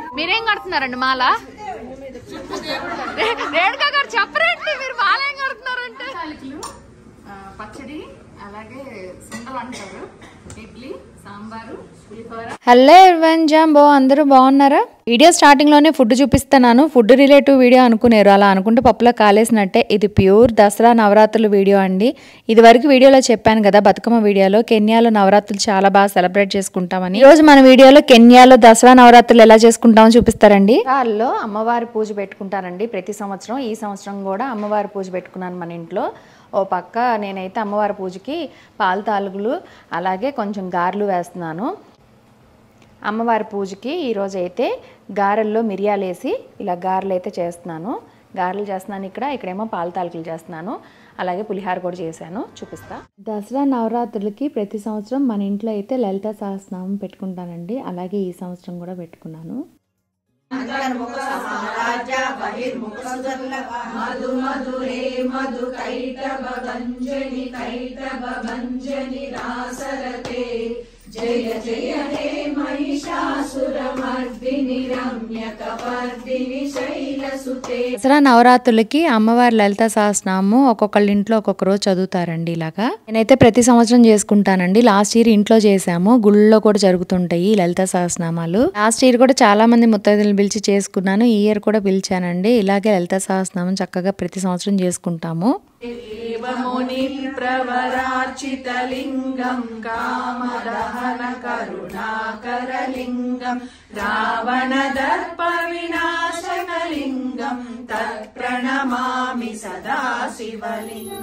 మీరేం కడుతున్నారండి మాల రే- రేణుకా గారు చెప్పరండి మీరు మాల ఏం కడుతున్నారంటే ఆ, పచ్చడి అలాగే సుండలు అంటారు ఇడ్లీ సాంబారు పులిహోర హలో ఎవరివన్ జాంబో అందరూ బాగున్నారా వీడియో స్టార్టింగ్ లోనే ఫుడ్ చూపిస్తున్నాను ఫుడ్ రిలేటివ్ వీడియో అనుకునేరు అలా అనుకుంటే పప్పులో కాలేసినట్టే ఇది ప్యూర్ దసరా నవరాత్రుల వీడియో అండి ఇది వరకు వీడియోలో చెప్పాను కదా బతుకమ్మ వీడియోలో కెన్యాలో నవరాత్రులు చాలా బాగా సెలబ్రేట్ చేసుకుంటామని ఈ రోజు మన వీడియోలో కెన్యాలో దసరా నవరాత్రులు ఎలా చేసుకుంటామో చూపిస్తారండి వాళ్ళు అమ్మవారి పూజ పెట్టుకుంటారండి ప్రతి సంవత్సరం ఈ సంవత్సరం కూడా అమ్మవారి పూజ పెట్టుకున్నాను మన ఇంట్లో ఓ పక్క నేనైతే అమ్మవారి పూజకి పాలు తాలుగులు అలాగే కొంచెం గారెలు వేస్తున్నాను అమ్మవారి పూజకి ఈరోజు అయితే గారెల్లో మిరియాలు వేసి ఇలా గారెలు అయితే చేస్తున్నాను గారెలు చేస్తున్నాను ఇక్కడ ఇక్కడేమో పాల తాలికలు చేస్తున్నాను అలాగే పులిహార కూడా చేశాను చూపిస్తా దసరా నవరాత్రులకి ప్రతి సంవత్సరం మన ఇంట్లో అయితే లలిత సహస్రనామం పెట్టుకుంటానండి అలాగే ఈ సంవత్సరం కూడా పెట్టుకున్నాను దసరా నవరాత్రులకి అమ్మవారి లలిత సహస్రనామం ఒక్కొక్కళ్ళ ఇంట్లో ఒక్కొక్క రోజు చదువుతారండి ఇలాగా నేనైతే ప్రతి సంవత్సరం చేసుకుంటానండి లాస్ట్ ఇయర్ ఇంట్లో చేసాము గుళ్ళో కూడా జరుగుతుంటాయి ఈ లలిత సహస్రనామాలు లాస్ట్ ఇయర్ కూడా చాలా మంది ముత్తైదులు పిలిచి చేసుకున్నాను ఈ ఇయర్ కూడా పిలిచానండి ఇలాగే లలిత సహస్రనామం చక్కగా ప్రతి సంవత్సరం చేసుకుంటాము ముని ప్రవరార్చితలింగం కామదహన కరుణాకరలింగం రావణ దర్ప వినాశనలింగం తత్ప్రణమామి సదా శివలింగం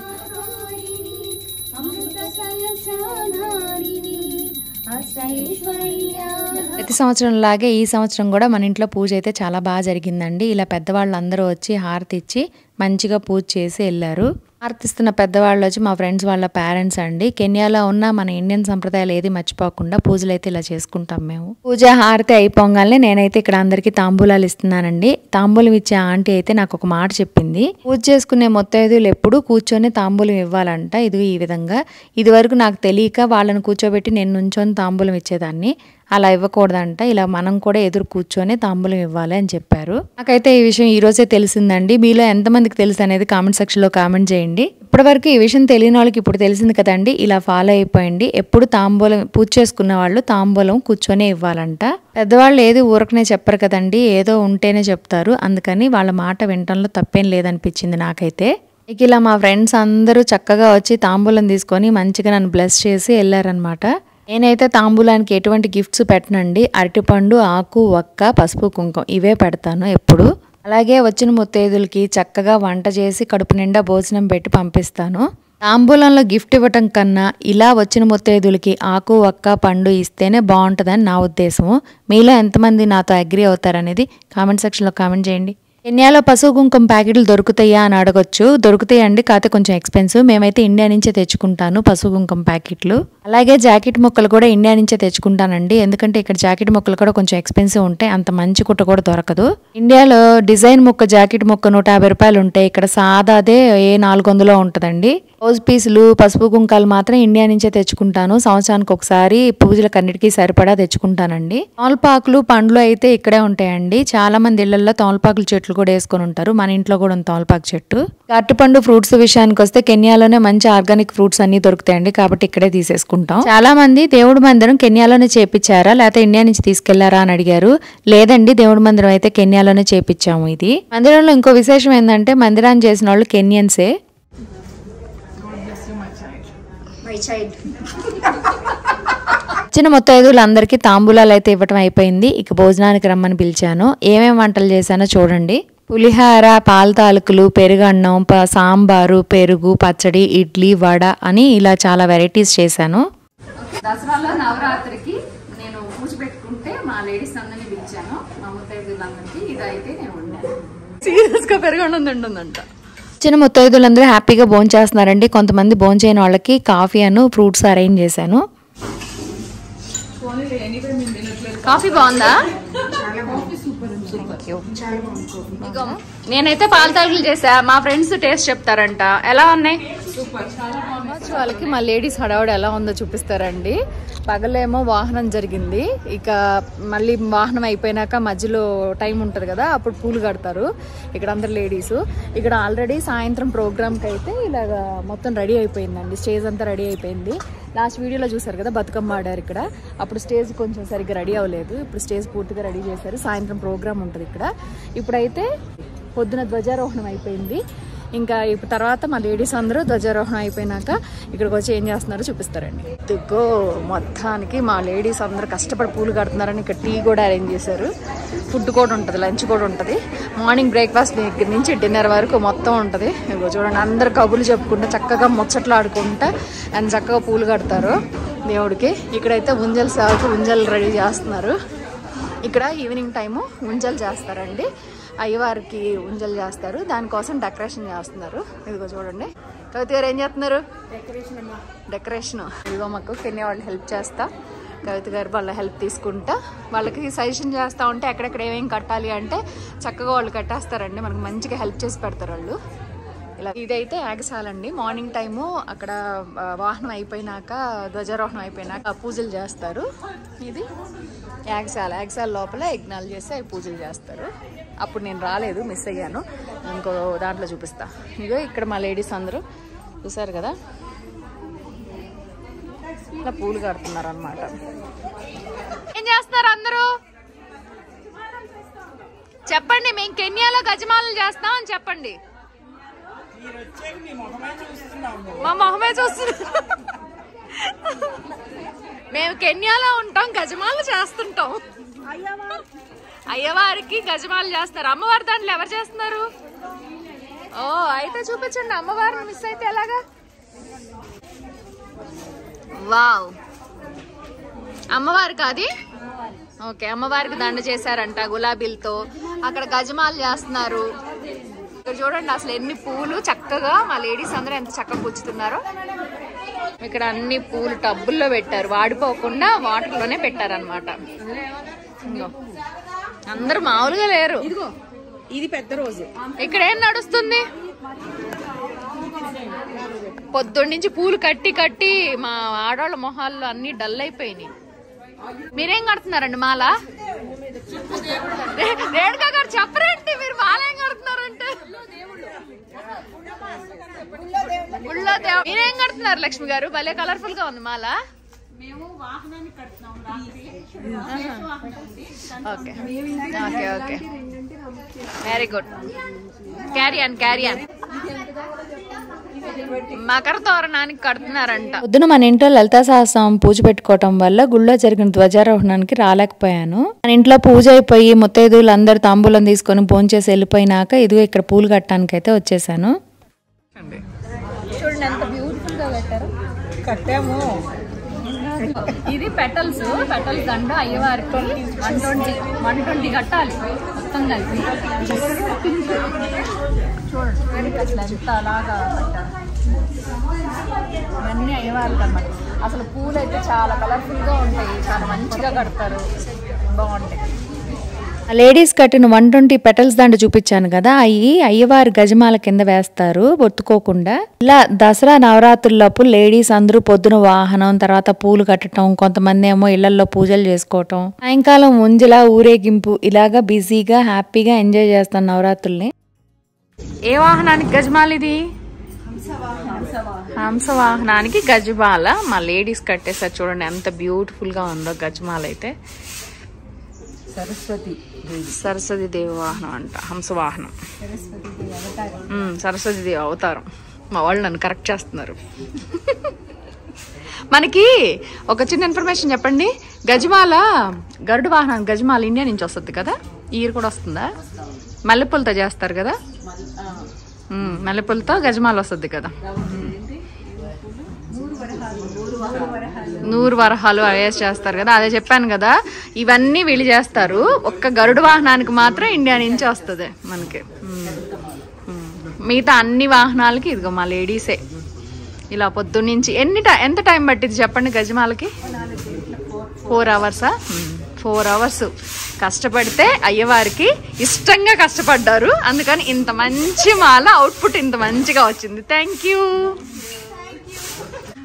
ప్రతి సంవత్సరం లాగే ఈ సంవత్సరం కూడా మన ఇంట్లో పూజ అయితే చాలా బాగా జరిగిందండి ఇలా పెద్దవాళ్ళు అందరూ వచ్చి హారతి ఇచ్చి మంచిగా పూజ చేసి వెళ్ళారు హారతిస్తున్న పెద్దవాళ్ళు వచ్చి మా ఫ్రెండ్స్ వాళ్ళ పేరెంట్స్ అండి కెన్యాలో ఉన్న మన ఇండియన్ సంప్రదాయాలు ఏది మర్చిపోకుండా పూజలు అయితే ఇలా చేసుకుంటాం మేము పూజ హారతి అయిపోగానే నేనైతే ఇక్కడ అందరికీ తాంబూలాలు ఇస్తున్నానండి తాంబూలం ఇచ్చే ఆంటీ అయితే నాకు ఒక మాట చెప్పింది పూజ చేసుకునే మొత్తైదులు ఎప్పుడు కూర్చొని తాంబూలం ఇవ్వాలంట ఇది ఈ విధంగా ఇది వరకు నాకు తెలియక వాళ్ళని కూర్చోబెట్టి నేను నుంచొని తాంబూలం ఇచ్చేదాన్ని అలా ఇవ్వకూడదంట ఇలా మనం కూడా ఎదురు కూర్చొని తాంబూలం ఇవ్వాలి అని చెప్పారు నాకైతే ఈ విషయం ఈ రోజే తెలిసిందండి మీలో ఎంతమందికి తెలుసు అనేది కామెంట్ సెక్షన్లో కామెంట్ చేయండి ఇప్పటివరకు ఈ విషయం తెలియని వాళ్ళకి ఇప్పుడు తెలిసింది కదండి ఇలా ఫాలో అయిపోయింది ఎప్పుడు తాంబూలం పూజ చేసుకున్న వాళ్ళు తాంబూలం కూర్చొనే ఇవ్వాలంట పెద్దవాళ్ళు ఏది ఊరకనే చెప్పరు కదండి ఏదో ఉంటేనే చెప్తారు అందుకని వాళ్ళ మాట వినటంలో తప్పేం లేదనిపించింది నాకైతే ఇక ఇలా మా ఫ్రెండ్స్ అందరూ చక్కగా వచ్చి తాంబూలం తీసుకొని మంచిగా నన్ను బ్లెస్ చేసి వెళ్ళారనమాట నేనైతే తాంబూలానికి ఎటువంటి గిఫ్ట్స్ పెట్టనండి అరటిపండు ఆకు ఒక్క పసుపు కుంకుమ ఇవే పెడతాను ఎప్పుడు అలాగే వచ్చిన ముత్తైదులకి చక్కగా వంట చేసి కడుపు నిండా భోజనం పెట్టి పంపిస్తాను తాంబూలంలో గిఫ్ట్ ఇవ్వటం కన్నా ఇలా వచ్చిన ముత్తైదులకి ఆకు ఒక్క పండు ఇస్తేనే బాగుంటుందని నా ఉద్దేశము మీలో ఎంతమంది నాతో అగ్రి అవుతారనేది కామెంట్ సెక్షన్లో కామెంట్ చేయండి కెన్యాలో పసుపు కుంకుమ ప్యాకెట్లు దొరుకుతాయా అని అడగొచ్చు దొరుకుతాయండి కాకపోతే కొంచెం ఎక్స్పెన్సివ్ మేమైతే ఇండియా నుంచే తెచ్చుకుంటాను పసుపు కుంకుమ ప్యాకెట్లు అలాగే జాకెట్ ముక్కలు కూడా ఇండియా నుంచే తెచ్చుకుంటానండి ఎందుకంటే ఇక్కడ జాకెట్ ముక్కలు కూడా కొంచెం ఎక్స్పెన్సివ్ ఉంటాయి అంత మంచి కుట్ట కూడా దొరకదు ఇండియాలో డిజైన్ ముక్క జాకెట్ ముక్క నూట యాభై రూపాయలు ఉంటాయి ఇక్కడ సాదాదే ఏ నాలుగు వందలో ఉంటుందండి రోజు పీసులు పసుపు కుంకాలు మాత్రం ఇండియా నుంచే తెచ్చుకుంటాను సంవత్సరానికి ఒకసారి పూజలకు అన్నిటికీ సరిపడా తెచ్చుకుంటానండి తోలపాకులు పండ్లు అయితే ఇక్కడే ఉంటాయండి చాలా మంది ఇళ్లలో తోలపాకుల చెట్లు కూడా వేసుకొని ఉంటారు మన ఇంట్లో కూడా ఉంది తోలపాకు చెట్టు అరటిపండు ఫ్రూట్స్ విషయానికి వస్తే కెన్యాలోనే మంచి ఆర్గానిక్ ఫ్రూట్స్ అన్ని దొరుకుతాయండి కాబట్టి ఇక్కడే తీసేసుకుంటాం చాలా మంది దేవుడి మందిరం కెన్యాలోనే చేపించారా లేకపోతే ఇండియా నుంచి తీసుకెళ్లారా అని అడిగారు లేదండి దేవుడి మందిరం అయితే కెన్యాలోనే చేపించాము ఇది మందిరంలో ఇంకో విశేషం ఏంటంటే మందిరాన్ని చేసిన వాళ్ళు కెన్యన్సే వచ్చిన ముత్తైదువులందరికీ తాంబూలాలు అయితే ఇవ్వటం అయిపోయింది ఇక భోజనానికి రమ్మని పిలిచాను ఏమేమి వంటలు చేశానో చూడండి పులిహార పాల తాలూకులు పెరుగన్నం ప- సాంబారు పెరుగు పచ్చడి ఇడ్లీ వడ అని ఇలా చాలా వెరైటీస్ చేశాను దసరాలో నవరాత్రికి నేను పూజ పెట్టుకుంటే మా లేడీస్ అందరినీ పిలిచాను మా ముత్తైదులందరికీ ఇదైతే నేను వండాను సీరియస్గా పెరుగన్నం తింటుందంట చిన్న ముత్తైదులందరూ హ్యాపీగా భోజనం చేస్తున్నారండి కొంతమంది భోజనం చేయని వాళ్ళకి కాఫీ అను ఫ్రూట్స్ అరేంజ్ చేశాను కాఫీ బాగుందా ఇగో, నేనైతే పాల తాగులు చేసా మా ఫ్రెండ్స్ టేస్ట్ చెప్తారంట ఎలా ఉన్నాయి వాళ్ళకి మా లేడీస్ హడావుడి ఎలా ఉందో చూపిస్తారండి పగలేమో వాహనం జరిగింది ఇక మళ్ళీ వాహనం అయిపోయినాక మధ్యలో టైం ఉంటుంది కదా అప్పుడు పూలు కడతారు ఇక్కడ అందరు లేడీస్ ఇక్కడ ఆల్రెడీ సాయంత్రం ప్రోగ్రామ్కి అయితే ఇలాగ మొత్తం రెడీ అయిపోయిందండి స్టేజ్ అంతా రెడీ అయిపోయింది లాస్ట్ వీడియోలో చూసారు కదా బతుకమ్మ ఆడారు ఇక్కడ అప్పుడు స్టేజ్ కొంచెం సరిగ్గా రెడీ అవ్వలేదు ఇప్పుడు స్టేజ్ పూర్తిగా రెడీ చేశారు సాయంత్రం ప్రోగ్రామ్ ఉంటుంది ఇక్కడ ఇప్పుడైతే పొద్దున ధ్వజారోహణం అయిపోయింది ఇంకా ఇప్పుడు తర్వాత మా లేడీస్ అందరూ ధ్వజారోహణం అయిపోయినాక ఇక్కడికి వచ్చి ఏం చేస్తున్నారో చూపిస్తారండి ఇదిగో మొత్తానికి మా లేడీస్ అందరూ కష్టపడి పూలు కడుతున్నారని ఇక్కడ టీ కూడా అరేంజ్ చేశారు ఫుడ్ కూడా ఉంటుంది లంచ్ కూడా ఉంటుంది మార్నింగ్ బ్రేక్ఫాస్ట్ దగ్గర నుంచి డిన్నర్ వరకు మొత్తం ఉంటుంది ఇదిగో చూడండి అందరు కబుర్లు చెప్పుకుంటా చక్కగా ముచ్చట్లు ఆడుకుంటా అండ్ చక్కగా పూలు కడతారు దేవుడికి ఇక్కడైతే ఉంజల్ సేవకు ఉంజల్ రెడీ చేస్తున్నారు ఇక్కడ ఈవినింగ్ టైము ఉంజలు చేస్తారండి అయ్యవారికి ఉంజలు చేస్తారు దానికోసం డెకరేషన్ చేస్తున్నారు ఇదిగో చూడండి కవిత గారు ఏం చేస్తున్నారు డెకరేషన్ ఇదిగో మాకు కెన్యా వాళ్ళు హెల్ప్ చేస్తా కవిత గారు వాళ్ళ హెల్ప్ తీసుకుంటా వాళ్ళకి సజెషన్ చేస్తూ ఉంటే ఎక్కడెక్కడ ఏమేమి కట్టాలి అంటే చక్కగా వాళ్ళు కట్టేస్తారండి మనకు మంచిగా హెల్ప్ చేసి పెడతారు వాళ్ళు ఇలా ఇదైతే యాగశాలండి మార్నింగ్ టైము అక్కడ ఆ, వాహనం అయిపోయినాక ధ్వజారోహణం అయిపోయినాక పూజలు చేస్తారు ఇది యాగశాల యాగశాల లోపల యజ్ఞాలు చేసి అవి పూజలు చేస్తారు అప్పుడు నేను రాలేదు మిస్ అయ్యాను ఇంకో దాంట్లో చూపిస్తా ఇగో ఇక్కడ మా లేడీస్ అందరూ చూసారు కదా ఇలా పూలు కడుతున్నారు అనమాట ఏం చేస్తున్నారు అందరూ చెప్పండి మేము కెన్యాలో గజమాలలు చేస్తాం అని చెప్పండి మా మొహమే చూస్తున్నా మేము కెన్యాలో ఉంటాం గజమాలు చేస్తుంటాం అయ్యవారికి గజమాలు చేస్తారు అమ్మవారి దాంట్లో ఎవరు చేస్తున్నారు ఓ అయితే చూపించండి అమ్మవారిని మిస్ అయితే ఎలాగా వావ్ అమ్మవారికి అది ఓకే అమ్మవారికి దండ చేశారంట గులాబీలతో అక్కడ గజమాలు చేస్తున్నారు ఇక్కడ చూడండి అసలు ఎన్ని పూలు చక్కగా మా లేడీస్ అందరూ ఎంత చక్కగా పుచ్చుతున్నారో ఇక్కడ అన్ని పూలు టబ్బుల్లో పెట్టారు వాడిపోకుండా వాటర్ లోనే పెట్టారనమాట అందరూ మామూలుగా లేరు ఇది పెద్ద రోజు ఇక్కడ ఏం నడుస్తుంది పొద్దున్న నుంచి పూలు కట్టి కట్టి మా ఆడవాళ్ళ మొహాల్లో అన్ని డల్ అయిపోయినాయి మీరేం కడుతున్నారండి మాల రే- రేణుకా గారు చెప్పరేంటి మీరు మాల ఏం కడుతున్నారంటే గుళ్ళో దేవ మీరేం కడుతున్నారు లక్ష్మి గారు భలే కలర్ఫుల్ గా ఉంది మాల okay okay okay very good carry on carry on మకర తోరణానికి కడుతున్నారంట పొద్దున మన ఇంట్లో లలితా సహస్రం పూజ పెట్టుకోవటం వల్ల గుళ్ళో జరిగిన ధ్వజారోహణానికి రాలేకపోయాను మన ఇంట్లో పూజ అయిపోయి ముత్తైదువులు అందరు తాంబూలం తీసుకొని భోంచేసి వెళ్ళిపోయినాక ఇదిగో ఇక్కడ పూలు కట్టడానికి అయితే వచ్చేసాను చూడండి ఎంత బ్యూటిఫుల్ గా పెట్టారు కట్టాము ఇది పెటల్స్ పెటల్స్ దండ అయ్యవారికి వన్ ట్వంటీ వన్ ట్వంటీ కట్టాలి మొత్తం కలిపి చూడండి అసలు ఎంత అలాగా పెట్టారు ఇవన్నీ అయ్యవారికి అన్నమాట అసలు పూలు అయితే చాలా కలర్ఫుల్ గా ఉంటాయి చాలా మంచిగా కడతారు బాగుంటాయి లేడీస్ కట్టిన వన్ ట్వంటీ పెటల్స్ దండ చూపించాను కదా అవి అయ్యవారి గజమాల కింద వేస్తారు ఒత్తుకోకుండా ఇలా దసరా నవరాత్రులప్పుడు లేడీస్ అందరూ పొద్దున వాహనం తర్వాత పూలు కట్టడం కొంతమంది ఏమో ఇళ్లలో పూజలు చేసుకోవటం సాయంకాలం ఉంజల ఊరేగింపు ఇలాగా బిజీగా హ్యాపీగా ఎంజాయ్ చేస్తాను నవరాత్రుల్ని ఏ వాహనానికి గజమాల ఇది హంస వాహనానికి గజమాల మా లేడీస్ కట్టేసారు చూడండి ఎంత బ్యూటిఫుల్ గా ఉందో గజమాల అయితే సరస్వతి సరస్వతి దేవి వాహనం అంట హంస వాహనం ఉమ్, సరస్వతి దేవి అవతారం మా వాళ్ళు నన్ను కరెక్ట్ చేస్తున్నారు మనకి ఒక చిన్న ఇన్ఫర్మేషన్ చెప్పండి గజమాల గరుడు వాహనం గజమాల ఇండియా నుంచి వస్తుంది కదా ఈ ఇయర్ కూడా వస్తుందా మల్లెపూలతో చేస్తారు కదా ఉమ్, మల్లెపూలతో గజమాల వస్తుంది కదా నూరు వరహాలు అవేస్ చేస్తారు కదా అదే చెప్పాను కదా ఇవన్నీ వీళ్ళు చేస్తారు ఒక్క గరుడు వాహనానికి మాత్రం ఇండియా నుంచి వస్తుంది మనకి ఉమ్. ఉమ్. మిగతా అన్ని వాహనాలకి ఇదిగో మా లేడీసే ఇలా పొద్దున్నుంచి ఎన్ని టై ఎంత టైం పట్టింది చెప్పండి గజమాలకి ఫోర్ అవర్సా ఫోర్ అవర్స్ కష్టపడితే అయ్యవారికి ఇష్టంగా కష్టపడ్డారు అందుకని ఇంత మంచి మాల అవుట్పుట్ ఇంత మంచిగా వచ్చింది థ్యాంక్ యూ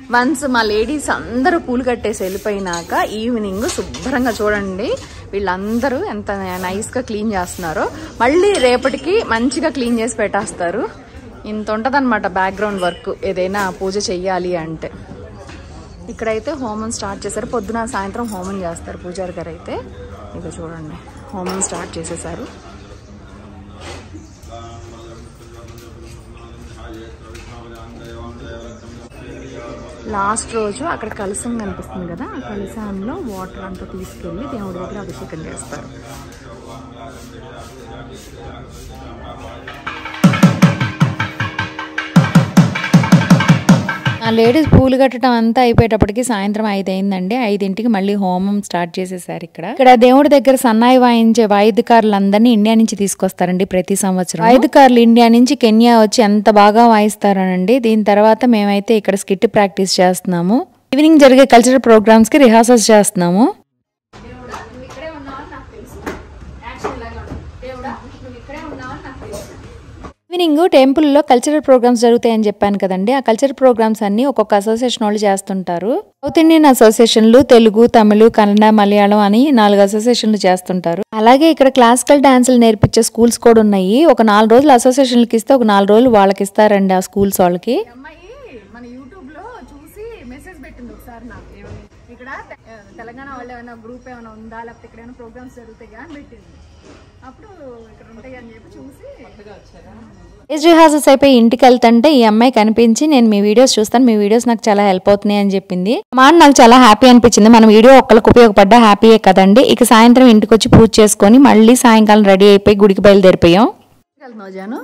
వన్స్ మా లేడీస్ అందరూ పూలు కట్టేసి వెళ్ళిపోయినాక ఈవినింగ్ శుభ్రంగా చూడండి వీళ్ళందరూ ఎంత నైస్గా క్లీన్ చేస్తున్నారో మళ్ళీ రేపటికి మంచిగా క్లీన్ చేసి పెట్టేస్తారు ఇంత ఉంటుందన్నమాట బ్యాక్గ్రౌండ్ వర్క్ ఏదైనా పూజ చెయ్యాలి అంటే ఇక్కడైతే హోమం స్టార్ట్ చేశారు పొద్దున సాయంత్రం హోమం చేస్తారు పూజారి గారు అయితే ఇక చూడండి హోమం స్టార్ట్ చేసేసారు లాస్ట్ రోజు అక్కడ కలసం కనిపిస్తుంది కదా ఆ కలసంలో వాటర్ అంతా తీసుకెళ్ళి దేవుడి దగ్గర అభిషేకం చేస్తారు ఆ లేడీస్ పూలు కట్టడం అంతా అయిపోయేటప్పటికి సాయంత్రం ఐదు అయిందండి ఐదింటికి మళ్ళీ హోమం స్టార్ట్ చేసేసారు ఇక్కడ ఇక్కడ దేవుడి దగ్గర సన్నాయి వాయించే వాయిద్యకారులందరినీ ఇండియా నుంచి తీసుకొస్తారండి ప్రతి సంవత్సరం వాయిద్యకారులు ఇండియా నుంచి కెన్యా వచ్చి ఎంత బాగా వాయిస్తారనండి దీని తర్వాత మేమైతే ఇక్కడ స్కిట్ ప్రాక్టీస్ చేస్తున్నాము ఈవినింగ్ జరిగే కల్చరల్ ప్రోగ్రామ్స్ కి రిహార్సల్స్ చేస్తున్నాము ఈవినింగ్ టెంపుల్లో కల్చరల్ ప్రోగ్రామ్స్ జరుగుతాయని చెప్పాను కదండి ఆ కల్చరల్ ప్రోగ్రామ్స్ అన్ని ఒక్కొక్క అసోసియేషన్ వాళ్ళు చేస్తుంటారు సౌత్ ఇండియన్ అసోసియేషన్లు తెలుగు తమిళ కన్నడ మలయాళం అని నాలుగు అసోసియేషన్లు చేస్తుంటారు అలాగే ఇక్కడ క్లాసికల్ డాన్సులు నేర్పించే స్కూల్స్ కూడా ఉన్నాయి ఒక నాలుగు రోజులు అసోసియేషన్లకి ఇస్తే ఒక నాలుగు రోజులు వాళ్ళకి ఇస్తారండి ఆ స్కూల్స్ వాళ్ళకి అమ్మాయి మన యూట్యూబ్ లో చూసి మెసేజ్ పెట్టింది ఒకసారి నాకు ఏమని ఇక్కడ తె- తెలంగాణ వాళ్ళు ఏమైనా గ్రూప్ ఏమైనా ఉందా లేకపోతే ఇక్కడ ఏమైనా ప్రోగ్రామ్స్ జరుగుతాయా అని పెట్టింది అప్పుడు ఇక్కడ ఉంటాయి అని చెప్పి చూసి స్టేజ్ రిహార్సల్స్ అయిపోయి ఇంటికి వెళ్తుంటే ఈ అమ్మాయి కనిపించి నేను మీ వీడియోస్ చూస్తాను మీ వీడియోస్ నాకు చాలా హెల్ప్ అవుతున్నాయి అని చెప్పింది మా నాకు చాలా హ్యాపీ అనిపించింది మన వీడియో ఒక్కరికి ఉపయోగపడ్డా హ్యాపీయే కదండి ఇక సాయంత్రం ఇంటికి వచ్చి పూజ చేసుకొని మళ్ళీ సాయంకాలం రెడీ అయిపోయి గుడికి బయలుదేరిపోయాం వెళ్తున్నావు జాను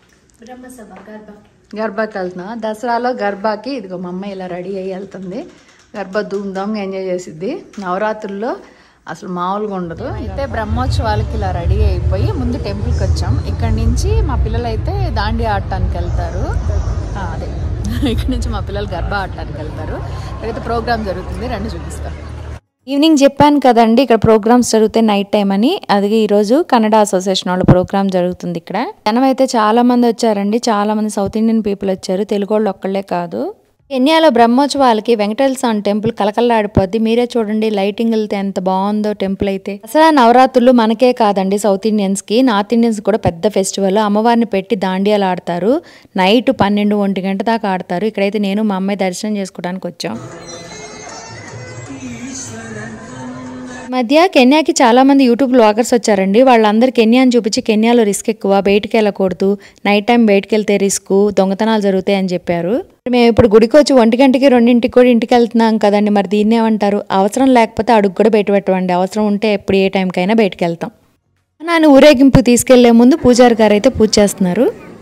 గర్భాకి వెళ్తున్నా దసరాలో గర్భాకి ఇదిగో మా అమ్మాయి ఇలా రెడీ అయ్యి వెళ్తుంది గర్భ ధూమ్ధామ్గా ఎంజాయ్ చేసిద్ది నవరాత్రుల్లో అసలు మామూలుగా ఉండదు అయితే బ్రహ్మోత్సవాలకి ఇలా రెడీ అయిపోయి ముందు టెంపుల్కి వచ్చాం ఇక్కడ నుంచి మా పిల్లలు అయితే దాండి ఆడటానికి వెళ్తారు ఆ, అదే ఇక్కడ నుంచి మా పిల్లలు గర్భ ఆడటానికి వెళ్తారు అయితే ప్రోగ్రామ్ జరుగుతుంది రండి చూపిస్తాను ఈవినింగ్ చెప్పాను కదండి ఇక్కడ ప్రోగ్రామ్స్ జరుగుతాయి నైట్ టైం అని అది ఈరోజు కన్నడ అసోసియేషన్ వాళ్ళ ప్రోగ్రామ్ జరుగుతుంది ఇక్కడ జనం అయితే చాలా మంది వచ్చారండి చాలా మంది సౌత్ ఇండియన్ పీపుల్ వచ్చారు తెలుగు వాళ్ళు ఒక్కళ్ళే కాదు కెన్యాలో బ్రహ్మోత్సవాలకి వెంకటేశ్వర స్వామి టెంపుల్ కలకల్లాడిపోద్ది మీరే చూడండి లైటింగ్లతో ఎంత బాగుందో టెంపుల్ అయితే అసలు నవరాత్రులు మనకే కాదండి సౌత్ ఇండియన్స్ కి నార్త్ ఇండియన్స్ కూడా పెద్ద ఫెస్టివల్ అమ్మవారిని పెట్టి దాండియాలు ఆడతారు నైట్ పన్నెండు ఒంటి గంట దాకా ఆడతారు ఇక్కడైతే నేను మా అమ్మాయి దర్శనం చేసుకోవడానికి వచ్చాం మధ్య కెన్యాకి చాలా మంది యూట్యూబ్ బ్లాగర్స్ వచ్చారండి వాళ్ళందరూ కెన్యాని చూపించి కెన్యాలో రిస్క్ ఎక్కువ బయటికి వెళ్ళకూడదు నైట్ టైం బయటికి వెళ్తే రిస్క్ దొంగతనాలు జరుగుతాయి అని చెప్పారు మేము ఇప్పుడు గుడికి వచ్చి ఒంటి గంటకి రెండింటికి కూడా ఇంటికి వెళ్తున్నాం కదండి మరి దీన్ని ఏమంటారు అవసరం లేకపోతే అడుగు కూడా బయట పెట్టమండి అవసరం ఉంటే ఎప్పుడు ఏ టైంకైనా బయటికి వెళ్తాం నాన్న ఊరేగింపు తీసుకెళ్లే ముందు పూజారి గారు అయితే పూజ చేస్తున్నారు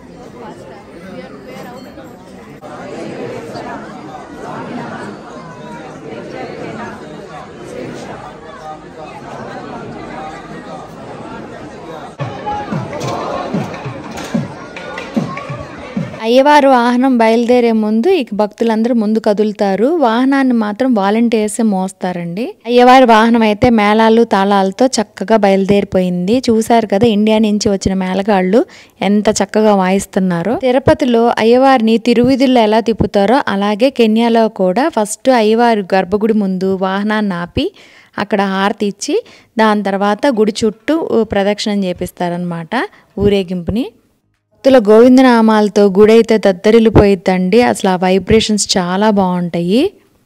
అయ్యవారు వాహనం బయలుదేరే ముందు ఇక భక్తులందరూ ముందు కదులుతారు వాహనాన్ని మాత్రం వాలంటీర్స్ మోస్తారండి అయ్యవారి వాహనం అయితే మేళాలు తాళాలతో చక్కగా బయలుదేరిపోయింది చూశారు కదా ఇండియా నుంచి వచ్చిన మేళగాళ్ళు ఎంత చక్కగా వాయిస్తున్నారో తిరుపతిలో అయ్యవారిని తిరువిధుల్లో ఎలా తిప్పుతారో అలాగే కెన్యాలో కూడా ఫస్ట్ అయ్యవారి గర్భగుడి ముందు వాహనాన్ని ఆపి అక్కడ హారతి ఇచ్చి దాని తర్వాత గుడి చుట్టూ ప్రదక్షిణం చేపిస్తారనమాట ఊరేగింపుని భక్తుల గోవిందనామాలతో గుడి అయితే దద్దరిల్లిపోయిద్దండి అసలు ఆ వైబ్రేషన్స్ చాలా బాగుంటాయి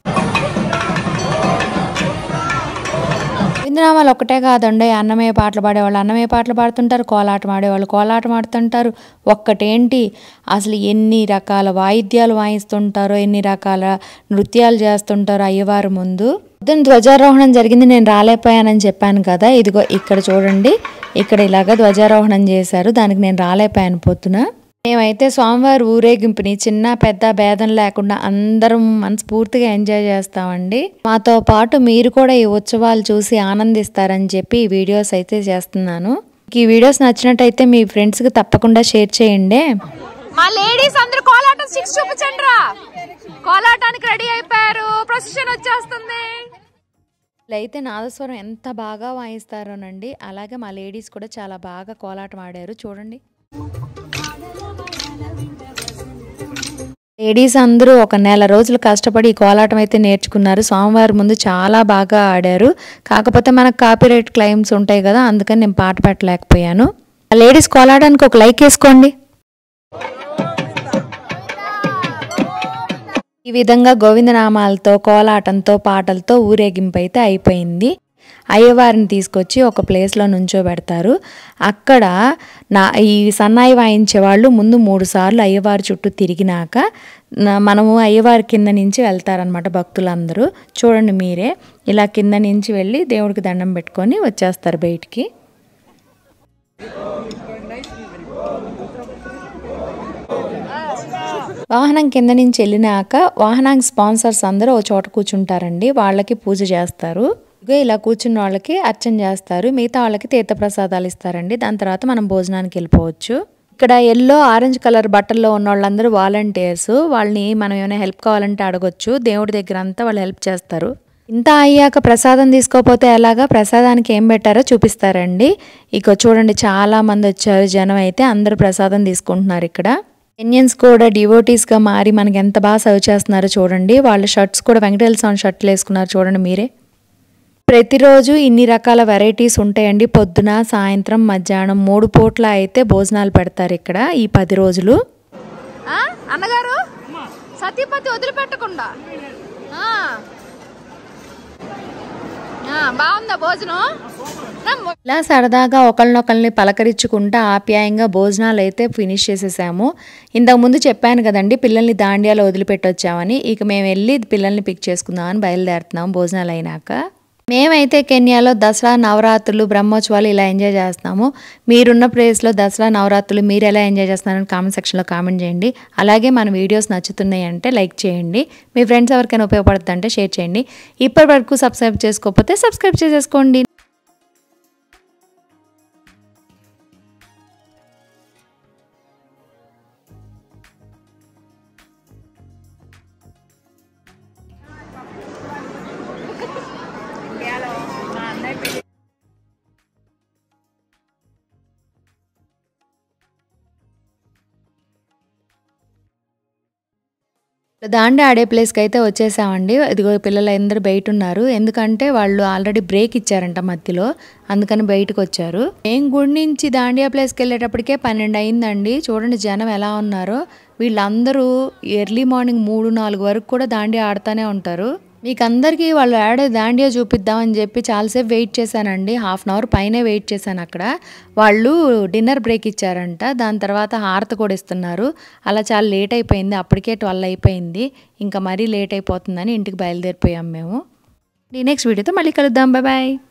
గోవిందనామాలు ఒకటే కాదండి అన్నమయ్య పాటలు పాడేవాళ్ళు అన్నమయ్య పాటలు పాడుతుంటారు కోలాటం ఆడేవాళ్ళు కోలాటం ఆడుతుంటారు ఒక్కటేంటి అసలు ఎన్ని రకాల వాయిద్యాలు వాయిస్తుంటారో ఎన్ని రకాల నృత్యాలు చేస్తుంటారో అయ్యవారు ముందు పొద్దున్న ధ్వజారోహణం జరిగింది నేను రాలేకపోయానని చెప్పాను కదా ఇదిగో ఇక్కడ చూడండి ఇక్కడ ఇలాగ ధ్వజారోహణం చేశారు దానికి నేను రాలేకపోయాను పొద్దున మేమైతే స్వామివారి ఊరేగింపుని చిన్న పెద్ద భేదం లేకుండా అందరం మనస్ఫూర్తిగా ఎంజాయ్ చేస్తామండి మాతో పాటు మీరు కూడా ఈ ఉత్సవాలు చూసి ఆనందిస్తారని చెప్పి ఈ వీడియోస్ అయితే చేస్తున్నాను ఈ వీడియోస్ నచ్చినట్టయితే మీ ఫ్రెండ్స్కి తప్పకుండా షేర్ చేయండి మా లేడీస్ అందరూ కోలాటం స్టిక్స్ చూపించండి రా కోలాటానికి రెడీ అయిపోయారు ప్రొసెషన్ వచ్చేస్తుంది అయితే నాదస్వరం ఎంత బాగా వాయిస్తారోనండి అలాగే మా లేడీస్ కూడా చాలా బాగా కోలాటం ఆడారు చూడండి లేడీస్ అందరూ ఒక నెల రోజులు కష్టపడి ఈ కోలాటం అయితే నేర్చుకున్నారు సోమవారం ముందు చాలా బాగా ఆడారు కాకపోతే మనకు కాపీరైట్ క్లైమ్స్ ఉంటాయి కదా అందుకని నేను పాట పెట్టలేకపోయాను లేడీస్ కోలాటానికి ఒక లైక్ వేసుకోండి ఈ విధంగా గోవిందనామాలతో కోలాటంతో పాటలతో ఊరేగింపు అయితే అయిపోయింది అయ్యవారిని తీసుకొచ్చి ఒక ప్లేస్లో నుంచోబెడతారు అక్కడ నా ఈ సన్నాయి వాయించే వాళ్ళు ముందు మూడు సార్లు అయ్యవారి చుట్టూ తిరిగినాక నా- మనము అయ్యవారి కింద నుంచి వెళ్తారనమాట భక్తులందరూ చూడండి మీరే ఇలా కింద నుంచి వెళ్ళి దేవుడికి దండం పెట్టుకొని వచ్చేస్తారు బయటికి వాహనం కింద నుంచి వెళ్ళినాక వాహనానికి స్పాన్సర్స్ అందరూ ఓ చోట కూర్చుంటారండి వాళ్ళకి పూజ చేస్తారు ఇదిగో ఇలా కూర్చున్న వాళ్ళకి అర్చన చేస్తారు మిగతా వాళ్ళకి తీర్థప్రసాదాలు ఇస్తారండి దాని తర్వాత మనం భోజనానికి వెళ్ళిపోవచ్చు ఇక్కడ ఎల్లో ఆరెంజ్ కలర్ బట్టల్లో ఉన్న వాళ్ళందరూ వాలంటీర్స్ వాళ్ళని మనం ఏమైనా హెల్ప్ కావాలంటే అడగొచ్చు దేవుడి దగ్గర అంతా వాళ్ళు హెల్ప్ చేస్తారు ఇంత అయ్యాక ప్రసాదం తీసుకోపోతే ఎలాగా ప్రసాదానికి ఏం పెట్టారో చూపిస్తారండి ఇక చూడండి చాలా మంది వచ్చారు జనం అయితే అందరూ ప్రసాదం తీసుకుంటున్నారు ఇక్కడ ఇండియన్స్ కూడా డివోటీస్గా మారి మనకి ఎంత బాగా సర్వ్ చేస్తున్నారో చూడండి వాళ్ళ షర్ట్స్ కూడా వెంకటేశ్వర స్వామి షర్ట్లు వేసుకున్నారు చూడండి మీరే ప్రతిరోజు ఇన్ని రకాల వెరైటీస్ ఉంటాయండి పొద్దున సాయంత్రం మధ్యాహ్నం మూడు పూట్ల అయితే భోజనాలు పెడతారు ఇక్కడ ఈ పది రోజులు ఆ? అన్నగారు సతీపతి వదిలిపెట్టకుండా ఆ. ఆ, బాగుందా భోజనం రమ్ము. ఇలా సరదాగా ఒకళ్ళనొకళ్ళని పలకరించుకుంటా ఆప్యాయంగా భోజనాలు అయితే ఫినిష్ చేసేసాము ఇంతకుముందు చెప్పాను కదండి పిల్లల్ని దాండియాలో వదిలిపెట్టొచ్చామని ఇక మేము వెళ్ళి పిల్లల్ని పిక్ చేసుకుందామని బయలుదేరుతున్నాం భోజనాలు అయినాక మేమైతే కెన్యాలో దసరా నవరాత్రులు బ్రహ్మోత్సవాలు ఇలా ఎంజాయ్ చేస్తాము మీరున్న ప్లేస్లో దసరా నవరాత్రులు మీరు ఎలా ఎంజాయ్ చేస్తున్నారని కామెంట్ సెక్షన్లో కామెంట్ చేయండి అలాగే మన వీడియోస్ నచ్చుతున్నాయి అంటే లైక్ చేయండి మీ ఫ్రెండ్స్ ఎవరికైనా ఉపయోగపడుతుందంటే అంటే షేర్ చేయండి ఇప్పటి వరకు సబ్స్క్రైబ్ చేసుకోకపోతే సబ్స్క్రైబ్ చేసేసుకోండి దాండి ఆడే ప్లేస్కి అయితే వచ్చేసామండి ఇదిగో పిల్లలు అందరూ బయట ఉన్నారు ఎందుకంటే వాళ్ళు ఆల్రెడీ బ్రేక్ ఇచ్చారంట మధ్యలో అందుకని బయటకు వచ్చారు మేము గుడి నుంచి దాండియా ప్లేస్కి వెళ్ళేటప్పటికే పన్నెండు అయిందండి చూడండి జనం ఎలా ఉన్నారో వీళ్ళందరూ ఎర్లీ మార్నింగ్ మూడు నాలుగు వరకు కూడా దాండియా ఆడుతూనే ఉంటారు మీకు అందరికీ వాళ్ళు ఆడే దాండియా చూపిద్దామని చెప్పి చాలాసేపు వెయిట్ చేశానండి హాఫ్ అన్ అవర్ పైనే వెయిట్ చేశాను అక్కడ వాళ్ళు డిన్నర్ బ్రేక్ ఇచ్చారంట దాని తర్వాత హారత కూడా ఇస్తున్నారు అలా చాలా లేట్ అయిపోయింది అప్పటికే ట్వెల్వ్ అయిపోయింది ఇంకా మరీ లేట్ అయిపోతుందని ఇంటికి బయలుదేరిపోయాం మేము నెక్స్ట్ వీడియోతో మళ్ళీ కలుద్దాం బాయ్ బాయ్